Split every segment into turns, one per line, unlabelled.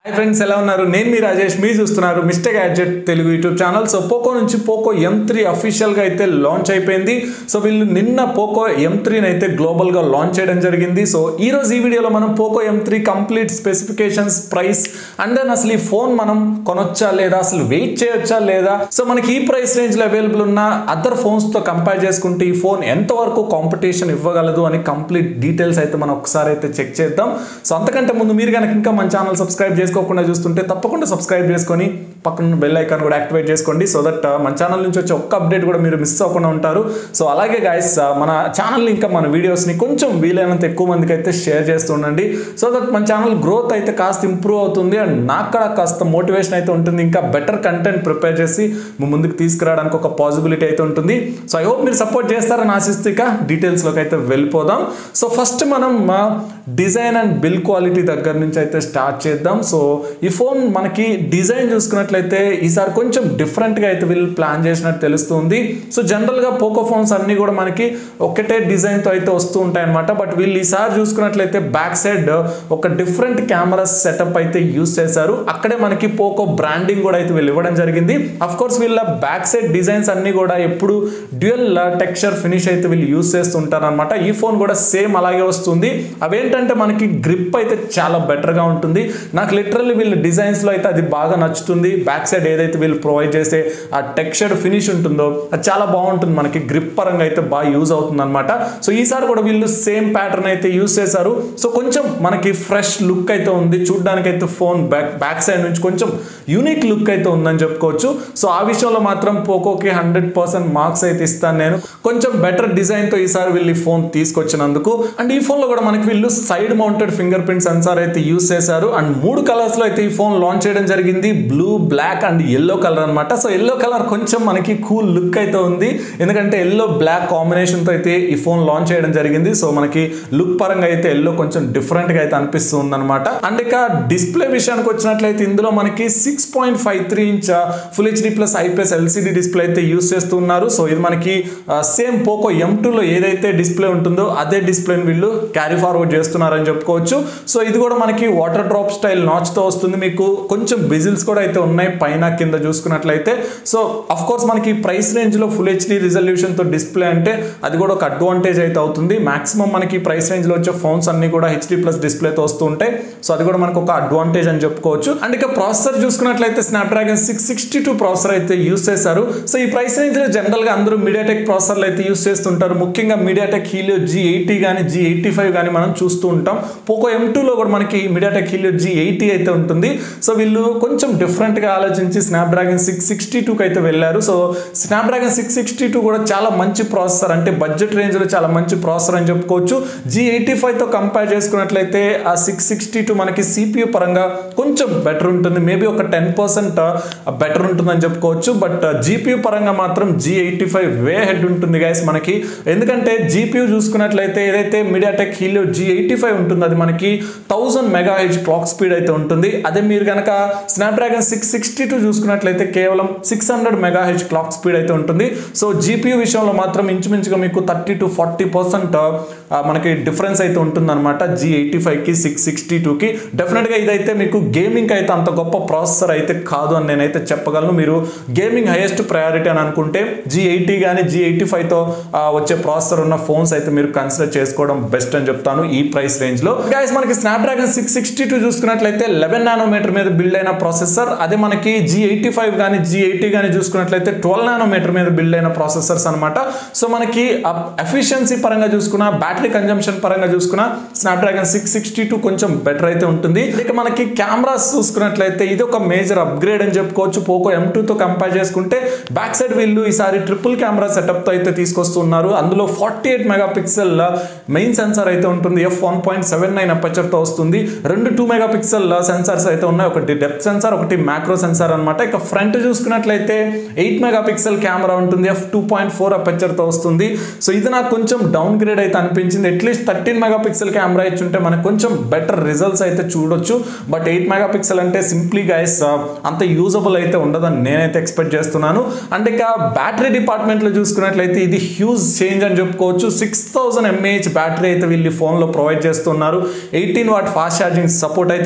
hi friends ఎలా ఉన్నారు నేను మీ రాజేష్ మీరు చూస్తున్నారు mister gadget Telugu YouTube channel so Poco నుంచి పోకో ఎం త్రీ అఫీషియల్గా అయితే లాంచ్ అయిపోయింది సో వీళ్ళు నిన్న పోకో ఎం త్రీని అయితే గ్లోబల్గా లాంచ్ చేయడం జరిగింది సో ఈ రోజు ఈ వీడియోలో మనం Poco M three complete specifications price and then అసలు ఈ ఫోన్ మనం కొనొచ్చా లేదా అసలు వెయిట్ చేయొచ్చా లేదా సో మనకి ఈ ప్రైస్ రేంజ్లో అవైలబుల్ ఉన్న అదర్ ఫోన్స్తో కంపేర్ చేసుకుంటే ఈ ఫోన్ ఎంతవరకు కాంపిటీషన్ ఇవ్వగలదు అని కంప్లీట్ డీటెయిల్స్ అయితే మనం ఒకసారి అయితే చెక్ చేద్దాం సో అంతకంటే ముందు మీరు కనుక ఇంకా మన ఛానల్ సబ్స్క్రైబ్ చేసుకోకుండా చూస్తుంటే తప్పకుండా సబ్స్క్రైబ్ చేసుకొని పక్కన బెల్ ఐకాన్ కూడా యాక్టివేట్ చేసుకోండి సో దట్ మన ఛానల్ నుంచి వచ్చే ఒక్క అప్డేట్ కూడా మీరు మిస్ అవ్వకుండా ఉంటారు సో అలాగే గాయస్ మన ఛానల్ ఇంకా మన వీడియోస్ని కొంచెం వీలైనంత ఎక్కువ మందికి అయితే షేర్ చేస్తుండండి సో దట్ మన ఛానల్ గ్రోత్ అయితే కాస్త ఇంప్రూవ్ అవుతుంది అండ్ నాకు కూడా కాస్త మోటివేషన్ అయితే ఉంటుంది ఇంకా బెటర్ కంటెంట్ ప్రిపేర్ చేసి మీ ముందుకు తీసుకురావడానికి ఒక పాసిబిలిటీ అయితే ఉంటుంది సో ఐ హోప్ మీరు సపోర్ట్ చేస్తారని ఆశిస్తూ ఇక డీటెయిల్స్లోకి అయితే వెళ్ళిపోదాం సో ఫస్ట్ మనం డిజైన్ అండ్ బిల్ క్వాలిటీ దగ్గర నుంచి అయితే స్టార్ట్ చేద్దాం సో ఈ ఫోన్ మనకి డిజైన్ చూసుకున్నట్లయితే ఈసారి కొంచెం డిఫరెంట్గా అయితే వీళ్ళు ప్లాన్ చేసినట్టు తెలుస్తుంది సో జనరల్గా పోకో ఫోన్స్ అన్నీ కూడా మనకి ఒకటే డిజైన్తో అయితే వస్తూ ఉంటాయి అనమాట బట్ వీళ్ళు ఈసారి చూసుకున్నట్లయితే బ్యాక్ సైడ్ ఒక డిఫరెంట్ కెమెరా సెటప్ అయితే యూస్ చేశారు అక్కడే మనకి పోకో బ్రాండింగ్ కూడా అయితే వీళ్ళు ఇవ్వడం జరిగింది అఫ్ కోర్స్ వీళ్ళ బ్యాక్ సైడ్ డిజైన్స్ అన్ని కూడా ఎప్పుడు డ్యూయల్ టెక్స్చర్ ఫినిష్ అయితే వీళ్ళు యూస్ చేస్తుంటారు అనమాట ఈ ఫోన్ కూడా సేమ్ అలాగే వస్తుంది అవేంటంటే మనకి గ్రిప్ అయితే చాలా బెటర్గా ఉంటుంది నాకు లిటరల్లీ వీళ్ళ డిజైన్స్లో అయితే అది బాగా నచ్చుతుంది బ్యాక్ సైడ్ ఏదైతే వీళ్ళు ప్రొవైడ్ చేసే ఆ టెక్స్చర్డ్ ఫినిష్ ఉంటుందో అది చాలా బాగుంటుంది మనకి గ్రిప్ పరంగా అయితే బాగా యూజ్ అవుతుంది అనమాట సో ఈసారి కూడా వీళ్ళు సేమ్ ప్యాటర్న్ అయితే యూజ్ చేశారు సో కొంచెం మనకి ఫ్రెష్ లుక్ అయితే ఉంది చూడడానికి అయితే ఫోన్ బ్యాక్ బ్యాక్ సైడ్ నుంచి కొంచెం యూనిక్ లుక్ అయితే ఉందని చెప్పుకోవచ్చు సో ఆ విషయంలో మాత్రం పోకోకి హండ్రెడ్ పర్సెంట్ మార్క్స్ అయితే ఇస్తాను నేను కొంచెం బెటర్ డిజైన్తో ఈసారి వీళ్ళు ఈ ఫోన్ తీసుకొచ్చినందుకు అండ్ ఈ ఫోన్లో కూడా మనకి వీళ్ళు side mounted fingerprint sensor అయితే యూస్ చేశారు అండ్ మూడు కలర్స్ లో అయితే ఈ ఫోన్ లాంచ్ చేయడం జరిగింది blue black and yellow colour అనమాట సో ఎల్లో కలర్ కొంచెం మనకి కూల్ లుక్ అయితే ఉంది ఎందుకంటే ఎల్లో బ్లాక్ కాంబినేషన్ తో అయితే ఈ ఫోన్ లాంచ్ చేయడం జరిగింది సో మనకి లుక్ పరంగా అయితే ఎల్లో కొంచెం డిఫరెంట్ గా అయితే అనిపిస్తుంది అనమాట అండ్ ఇక డిస్ప్లే విషయానికి వచ్చినట్లయితే ఇందులో మనకి six point five three inch full HD plus IPS LCD display అయితే యూస్ చేస్తున్నారు సో ఇది మనకి సేమ్ పోకో ఎం లో ఏదైతే డిస్ప్లే ఉంటుందో అదే డిస్ప్లేని వీళ్ళు క్యారీ ఫార్వర్డ్ చేస్తున్నారని చెప్పుకోవచ్చు సో ఇది కూడా మనకి వాటర్ డ్రాప్ స్టైల్ నాచ్ తో వస్తుంది మీకు కొంచెం బిజిల్స్ కూడా అయితే ఉన్నాయి పైన కింద చూసుకున్నట్లయితే సో అఫ్ కోర్స్ మనకి ప్రైస్ రేంజ్ లో ఫుల్ హెచ్డి రిజల్యూషన్ తో డిస్ప్లే అంటే అది కూడా ఒక అడ్వాంటేజ్ అయితే అవుతుంది మాక్సిమం మనకి ప్రైస్ రేంజ్ లో వచ్చే ఫోన్స్ అన్ని కూడా హెచ్డి ప్లస్ డిస్ప్లేతో వస్తూ ఉంటాయి సో అది కూడా మనకు ఒక అడ్వాంటేజ్ అని చెప్పుకోవచ్చు అండ్ ఇక ప్రాసెసర్ చూసుకున్నట్లయితే Snapdragon six sixty two processor అయితే యూస్ చేశారు సో ఈ ప్రైస్ రేంజ్ లో జనరల్ గా అందరూ మీడియాటెక్ ప్రాసెసర్లు అయితే యూస్ చేస్తుంటారు ముఖ్యంగా మీడియాటెక్ హీలియో జీ ఎయిటీ కానీ జీ ఎయిటీ ఫైవ్ కానీ మనం చూస్తూ ఉంటాం పోకో ఎం లో కూడా మనకి మీడియాటెక్ హీలియో జీ ఎయిటీ అయితే ఉంటుంది సో వీళ్ళు కొంచెం డిఫరెంట్ గా ఆలోచించి స్నాప్డ్రాగన్ సిక్స్ సిక్స్టీ టూకి అయితే వెళ్ళారు so Snapdragon six sixty two కూడా చాలా మంచి ప్రాసెసర్ అంటే బడ్జెట్ రేంజ్ లో చాలా మంచి ప్రాసెసర్ అని చెప్పుకోవచ్చు జీ ఎయిటీ ఫైవ్ తో కంపేర్ చేసుకున్నట్లయితే ఆ సిక్స్ సిక్స్టీ టూ మనకి సిపియు పరంగా కొంచెం బెటర్ ఉంటుంది మేబీ ఒక టెన్ పర్సెంట్ బెటర్ ఉంటుందని చెప్పుకోవచ్చు బట్ జీపీయూ పరంగా మాత్రం G eighty five way ahead ఉంటుంది గైస్ మనకి ఎందుకంటే జీపీయూ చూసుకున్నట్లయితే ఏదైతే MediaTek Helio G eighty five ఉంటుందో అది మనకి thousand mega H clock speed అయితే ఉంటుంది అదే మీరు కనుక స్నాప్డ్రాగన్ సిక్స్ సిక్స్టీ టూ చూసుకున్నట్లయితే కేవలం six hundred mega H clock speed అయితే ఉంటుంది సో జీపీయూ విషయంలో మాత్రం ఇంచుమించుగా మీకు థర్టీ టు ఫార్టీ పర్సెంట్ మనకి డిఫరెన్స్ అయితే ఉంటుందన్నమాట జీ ఎయిటీ ఫైవ్కి సిక్స్ సిక్స్టీ టూకి డెఫినెట్గా ఇదైతే మీకు గేమింగ్ అయితే అంత గొప్ప ప్రాసెసర్ అయితే కాదు అని నేనైతే చెప్పగలను మీరు గేమింగ్ హైయెస్ట్ ప్రయారిటీ అని అనుకుంటే జీ ఎయిటీ కానీ జీ ఎయిటీ ఫైవ్తో వచ్చే ప్రాసెసర్ ఉన్న ఫోన్స్ అయితే మీరు కన్సిడర్ చేసుకోవడం బెస్ట్ అని చెప్తాను ఈ ప్రైస్ రేంజ్లో గైస్ మనకి స్నాప్డ్రాగన్ సిక్స్ సిక్స్టీ టూ చూసుకున్నట్లయితే లెవెన్ నానోమీటర్ మీద బిల్డ్ అయిన ప్రాసెసర్ అదే మనకి జీ ఎయిటీ ఫైవ్ కానీ జీ ఎయిటీ కానీ చూసుకున్నట్లయితే ట్వెల్వ్ నానోమీటర్ మీద బిల్డ్ అయిన ప్రాసెసర్స్ అనమాట సో మనకి ఎఫిషియన్సీ పరంగా చూసుకున్న బ్యాటరీ కన్జంప్షన్ పరంగా చూసుకున్న స్నాప్డ్రాగన్ సిక్స్ సిక్స్టీ టూ కొంచెం బెటర్ అయితే ఉంటుంది ఇక మనకి కెమెరాస్ చూసుకున్నట్లయితే ఇది ఒక మేజర్ అప్గ్రేడ్ అని చెప్పుకోవచ్చు పోకో ఎం తో కంపేర్ చేసుకుంటే బ్యాక్ సైడ్ వీళ్ళు ఈసారి ట్రిపుల్ కెమెరా సెటప్ తో అయితే తీసుకొస్తున్నారు అందులో forty eight megapixel main sensor అయితే ఉంటుంది F one point seven nine aperture తో వస్తుంది రెండు టూ మెగా పిక్సెల్ సెన్సార్స్ అయితే ఉన్నాయి ఒకటి డెప్త్ సెన్సార్ ఒకటి మ్యాక్రో సెన్సార్ అనమాట ఇక ఫ్రంట్ చూసుకున్నట్లయితే ఎయిట్ మెగా పిక్సెల్ కెమెరా ఉంటుంది F two point four aperture తో వస్తుంది సో ఇది నాకు కొంచెం డౌన్ గ్రేడ్ అయితే అనిపించింది at least thirteen megapixel camera ఇచ్చి ఉంటే మనకు కొంచెం బెటర్ రిజల్ట్స్ అయితే చూడొచ్చు బట్ ఎయిట్ మెగా పిక్సెల్ అంటే సింప్లీ గైస్ అంత యూజబుల్ అయితే ఉండదని నేనైతే ఎక్స్పెక్ట్ చేస్తున్నాను అండ్ ఇక బ్యాటరీ డిపార్ట్మెంట్లో చూసుకున్నట్లయితే ఇది హ్యూజ్ చేంజ్ అని చెప్పుకోవచ్చు సిక్స్ థౌసండ్ ఎంఏహెచ్ బ్యాటరీ అయితే వీళ్ళు ఫోన్లో ప్రొవైడ్ చేస్తున్నారు eighteen watt fast charging support అయితే ఉంటుంది బట్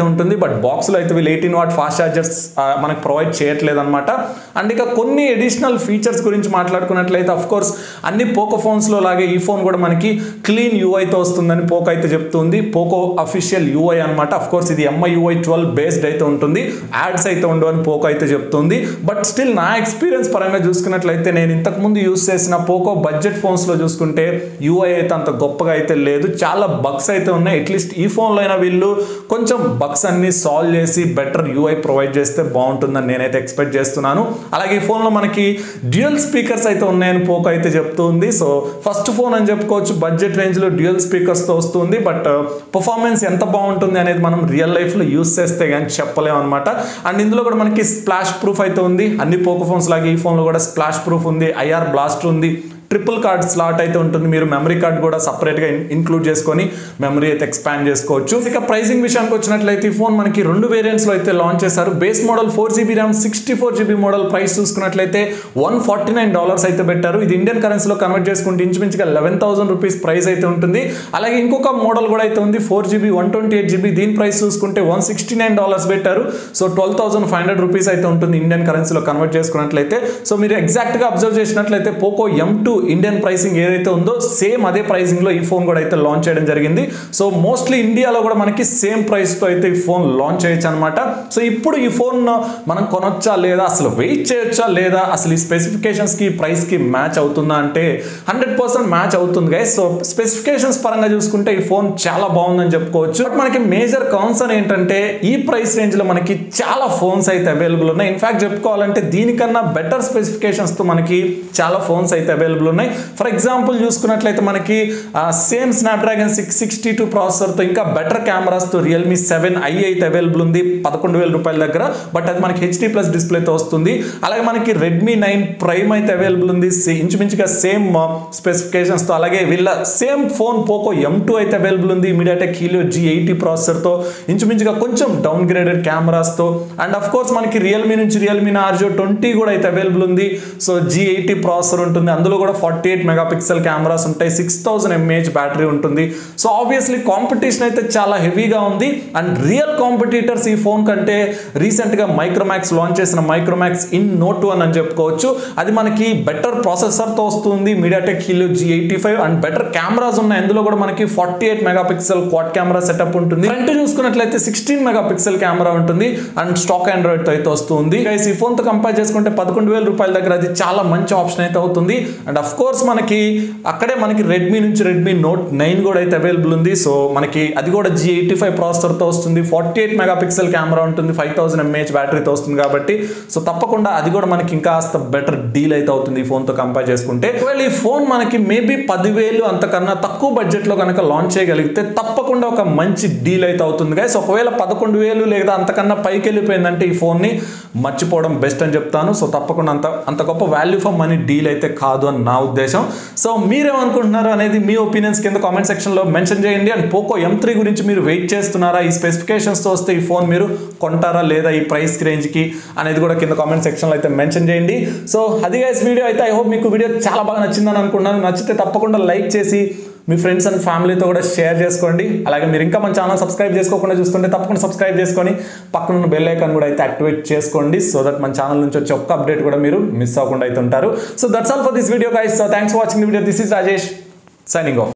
బట్ బాక్స్లో అయితే వీళ్ళు ఎయిటీన్ వాట్ ఫాస్ట్ ఛార్జర్స్ మనకు ప్రొవైడ్ చేయట్లేదు అనమాట అండ్ ఇక కొన్ని అడిషనల్ ఫీచర్స్ గురించి మాట్లాడుకున్నట్లయితే అఫ్ కోర్స్ అన్ని పోకో ఫోన్స్లో లాగే ఈ ఫోన్ కూడా మనకి క్లీన్ యూఐతో వస్తుందని పోకో అయితే చెప్తుంది పోకో అఫీషియల్ యూఐ అనమాట అఫ్ కోర్స్ ఇది ఎంఐ యూఐ ట్వెల్వ్ బేస్డ్ అయితే ఉంటుంది యాడ్స్ అయితే ఉండవు అని పోకో అయితే చెప్తుంది బట్ స్టిల్ నా ఎక్స్పీరియన్స్ పరంగా చూసుకున్నట్లయితే నేను ఇంతకుముందు యూస్ చేసిన పోకో బడ్జెట్ ఫోన్స్లో చూసుకుంటే యూఐ అయితే అంత గొప్పగా అయితే లేదు చాలా బగ్స్ అయితే ఉన్నాయి అట్లీస్ట్ ఈ ఫోన్లో అయినా వీళ్ళు కొంచెం బగ్స్ అన్ని సాల్వ్ చేసి బెటర్ యూఐ ప్రొవైడ్ చేస్తే బాగుంటుందని నేనైతే ఎక్స్పెక్ట్ చేస్తున్నాను అలాగే ఈ ఫోన్లో మనకి డ్యూయల్ స్పీకర్స్ అయితే ఉన్నాయని పోకో అయితే చెప్తుంది సో ఫస్ట్ ఫోన్ అని చెప్పుకోవచ్చు బడ్జెట్ రేంజ్లో డ్యూయల్ స్పీకర్స్తో వస్తుంది బట్ పర్ఫార్మెన్స్ ఎంత బాగుంటుంది అనేది మనం రియల్ లైఫ్లో యూస్ చేస్తే కానీ చెప్పలేము అనమాట అండ్ ఇందులో కూడా మనకి స్ప్లాష్ ప్రూఫ్ అయితే ఉంది అన్ని పోకో ఫోన్స్ లాగే ఈ ఫోన్లో కూడా స్ప్లాష్ ప్రూఫ్ ఉంది ఐఆర్ బ్లాస్ట్ ఉంది ట్రిపుల్ కార్డ్ స్లాట్ అయితే ఉంటుంది మీరు మెమరీ కార్డ్ కూడా సపరేట్గా ఇన్క్లూడ్ చేసుకొని మెమరీ అయితే ఎక్స్పాండ్ చేసుకోవచ్చు ఇక ప్రైసింగ్ విషయానికి వచ్చినట్లయితే ఈ ఫోన్ మనకి రెండు వేరియంట్స్లో అయితే లాంచ్ చేశారు base model four GB RAM sixty four GB model price చూసుకున్నట్లయితే వన్ ఫార్టీ నైన్ డాలర్స్ అయితే పెట్టారు ఇది ఇండియన్ కరెన్సీలో కన్వర్ట్ చేసుకుంటే ఇంచుమించుగా లెవెన్ థౌసండ్ రూపీస్ ప్రైస్ అయితే ఉంటుంది అలాగే ఇంకొక మోడల్ కూడా అయితే ఉంది four GB one twenty eight GB దీని ప్రైస్ చూసుకుంటే వన్ సిక్స్టీ నైన్ డాలర్స్ పెట్టారు so twelve thousand five hundred rupees అయితే ఉంటుంది ఇండియన్ కరెన్సీలో కన్వర్ట్ చేసుకున్నట్లయితే సో మీరు ఎగ్జాక్ట్గా అబ్జర్వ్ చేసినట్లయితే Poco M two Indian pricing ఏదైతే ఉందో సేమ్ అదే ప్రైసింగ్లో ఈ ఫోన్ కూడా అయితే లాంచ్ చేయడం జరిగింది సో మోస్ట్లీ ఇండియాలో కూడా మనకి సేమ్ ప్రైస్తో అయితే ఈ ఫోన్ లాంచ్ చేయొచ్చు అనమాట సో ఇప్పుడు ఈ ఫోన్ మనం కొనొచ్చా లేదా అసలు వెయిట్ చేయొచ్చా లేదా అసలు ఈ స్పెసిఫికేషన్స్కి ఈ ప్రైస్కి మ్యాచ్ అవుతుందా అంటే హండ్రెడ్ పర్సెంట్ మ్యాచ్ అవుతుంది గైస్ సో స్పెసిఫికేషన్స్ పరంగా చూసుకుంటే ఈ ఫోన్ చాలా బాగుందని చెప్పుకోవచ్చు బట్ మనకి మేజర్ కాన్సర్న్ ఏంటంటే ఈ ప్రైస్ రేంజ్లో మనకి చాలా ఫోన్స్ అయితే అవైలబుల్ ఉన్నాయి ఇన్ఫాక్ట్ చెప్పుకోవాలంటే దీనికన్నా బెటర్ స్పెసిఫికేషన్స్తో మనకి చాలా ఫోన్స్ అయితే అవైలబుల్ ఉన్నాయి ఫర్ ఎగ్జాంపుల్ చూసుకున్నట్లయితే మనకి same Snapdragon six sixty two ప్రాసెసర్తో ఇంకా బెటర్ కెమెరాస్తో రియల్మీ సెవెన్ ఐ అయితే అవైలబుల్ ఉంది పదకొండు వేల రూపాయల దగ్గర బట్ అది మనకి హెచ్డీ ప్లస్ డిస్ప్లేతో వస్తుంది అలాగే మనకి రెడ్మీ నైన్ ప్రైమ్ అయితే అవైలబుల్ ఉంది సే- ఇంచుమించుగా సేమ్ స్పెసిఫికేషన్స్తో అలాగే వీళ్ళ same phone Poco M two అయితే అవైలబుల్ ఉంది మీడియాటెక్ హీలియో జీ ఎయిటీ ప్రాసెసర్తో ఇంచుమించుగా కొంచెం డౌన్ గ్రేడెడ్ కెమెరాస్తో అండ్ అఫ్ కోర్స్ మనకి రియల్మీ నుంచి రియల్మీ నార్జో ట్వంటీ కూడా అయితే అవైలబుల్ ఉంది సో జీ ఎయిటీ ప్రాసెసర్ ఉంటుంది అందులో కూడా ఫార్టీ ఎయిట్ మెగాపిక్సెల్ కెమెరాస్ ఉంటాయి సిక్స్ థౌసండ్ ఎంఏహెచ్ బ్యాటరీ ఉంటుంది సో ఆబ్వియస్లీ కాంపిటీషన్ అయితే చాలా హెవీగా ఉంది అండ్ రియల్ కాంపిటీటర్స్ ఈ ఫోన్ కంటే రీసెంట్గా మైక్రోమాక్స్ లాంచ్ చేసిన మైక్రోమాక్స్ ఇన్ నోట్ వన్ అని చెప్పుకోవచ్చు అది మనకి బెటర్ ప్రాసెసర్తో వస్తుంది MediaTek Helio G eighty five and better cameras ఉన్నాయి అందులో కూడా మనకి forty eight megapixel quad camera setup ఉంటుంది ఫ్రంట్ చూసుకున్నట్లయితే సిక్స్టీన్ మెగాపిక్సెల్ కెమెరా ఉంటుంది అండ్ స్టాక్ ఆండ్రాయిడ్ తో అయితే వస్తుంది గైస్ ఈ ఫోన్ తో కంపేర్ చేసుకుంటే పదకొండు వేల రూపాయల దగ్గర అది చాలా మంచి ఆప్షన్ అయితే అవుతుంది అండ్ అఫ్ కోర్స్ మనకి అక్కడే మనకి రెడ్మీ నుంచి రెడ్మీ నోట్ నైన్ కూడా అయితే అవైలబుల్ ఉంది సో మనకి అది కూడా జీ ఎయిటీ ఫైవ్ ప్రాసెసర్తో వస్తుంది ఫార్టీ ఎయిట్ మెగాపిక్సెల్ కెమెరా ఉంటుంది ఫైవ్ థౌసండ్ ఎంఏహెచ్ బ్యాటరీతో వస్తుంది కాబట్టి సో తప్పకుండా అది కూడా మనకి ఇంకా బెటర్ డీల్ అయితే అవుతుంది ఈ ఫోన్తో కంపేర్ చేసుకుంటే ఒకవేళ ఈ ఫోన్ మనకి మేబీ పదివేలు అంతకన్నా తక్కువ బడ్జెట్లో కనుక లాంచ్ చేయగలిగితే తప్పకుండా ఒక మంచి డీల్ అయితే అవుతుంది గైస్ ఒకవేళ పదకొండు వేలు లేదా అంతకన్నా పైకి వెళ్ళిపోయిందంటే ఈ ఫోన్ని మర్చిపోవడం బెస్ట్ అని చెప్తాను సో తప్పకుండా అంత అంత గొప్ప వాల్యూ ఫర్ మనీ డీల్ అయితే కాదు అని నా ఉద్దేశం సో మీరేమనుకుంటున్నారు అనేది మీ ఒపీనియన్స్ కింద కామెంట్ సెక్షన్లో మెన్షన్ చేయండి అండ్ పోకో ఎం త్రీ గురించి మీరు వెయిట్ చేస్తున్నారా ఈ స్పెసిఫికేషన్స్తో వస్తే ఈ ఫోన్ మీరు కొంటారా లేదా ఈ ప్రైస్ రేంజ్కి అనేది కూడా కింద కామెంట్ సెక్షన్లో అయితే మెన్షన్ చేయండి సో అది గైస్ వీడియో అయితే ఐ హోప్ మీకు వీడియో చాలా బాగా నచ్చిందని అనుకున్నాను నచ్చితే తప్పకుండా లైక్ చేసి మీ ఫ్రెండ్స్ అండ్ ఫ్యామిలీతో కూడా షేర్ చేసుకోండి అలాగే మీరు ఇంకా మన ఛానల్ సబ్స్క్రైబ్ చేసుకోకుండా చూస్తుంటే తప్పకుండా సబ్స్క్రైబ్ చేసుకొని పక్కన ఉన్న బెల్ ఐకాన్ కూడా అయితే యాక్టివేట్ చేసుకోండి సో దట్ మన ఛానల్ నుంచి వచ్చే ఒక్క అప్డేట్ కూడా మీరు మిస్ అవ్వకుండా అయితే ఉంటారు so that's all for this video guys so thanks for watching video this is Rajesh signing of